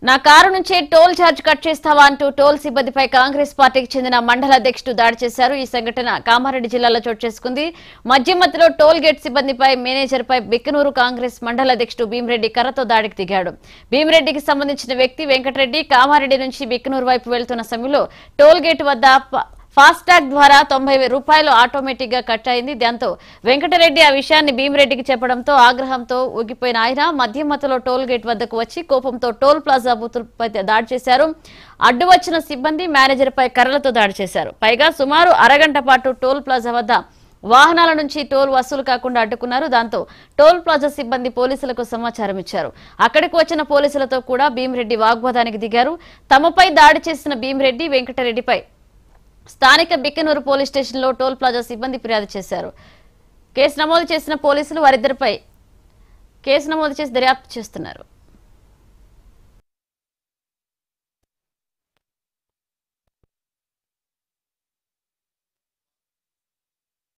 నా కారు నుంచే toll charge cut చేస్తావా అంటూ టోల్ సిబ్బందిపై కాంగ్రెస్ పార్టీకి చెందిన మండల అధ్యక్షుడు దాడి చేశారు ఈ సంఘటన కామారెడ్డి జిల్లాలో చోటు చేసుకుంది మధ్యమతిలో టోల్ గేట్ సిబ్బందిపై మేనేజర్ పై బిక్కనూరు కాంగ్రెస్ మండల అధ్యక్షుడు భీమిరెడ్డి కర్రతో దాడికి దిగాడు భీమిరెడ్డికి సంబంధించిన వ్యక్తి వెంకటరెడ్డి కామారెడ్డి నుంచి బిక్కనూరు వైపు వెళ్తున్న సమయంలో టోల్ గేట్ వద్ద ప- ఫాస్టాగ్ ద్వారా తొంభై రూపాయలు ఆటోమేటిక్ గా కట్ అయింది దాంతో వెంకటరెడ్డి ఆ విషయాన్ని భీమిరెడ్డికి చెప్పడంతో ఆగ్రహంతో ఊగిపోయిన ఆయన మధ్యమతలో టోల్ గేట్ వద్దకు వచ్చి కోపంతో టోల్ ప్లాజా బూతులపై దాడి చేశారు అడ్డు వచ్చిన సిబ్బంది మేనేజర్ పై కర్రలతో దాడి చేశారు పైగా సుమారు అరగంట పాటు టోల్ ప్లాజా వద్ద వాహనాల నుంచి టోల్ వసూలు కాకుండా అడ్డుకున్నారు దాంతో టోల్ ప్లాజా సిబ్బంది పోలీసులకు సమాచారం ఇచ్చారు అక్కడికి వచ్చిన పోలీసులతో కూడా భీమిరెడ్డి వాగ్వాదానికి దిగారు తమపై దాడి చేసిన భీమిరెడ్డి వెంకటరెడ్డిపై స్థానిక బిక్కనూరు పోలీస్ స్టేషన్లో టోల్ ప్లాజా సిబ్బంది ఫిర్యాదు చేశారు కేసు నమోదు చేసిన పోలీసులు వారిద్దరిపై కేసు నమోదు చేసి దర్యాప్తు చేస్తున్నారు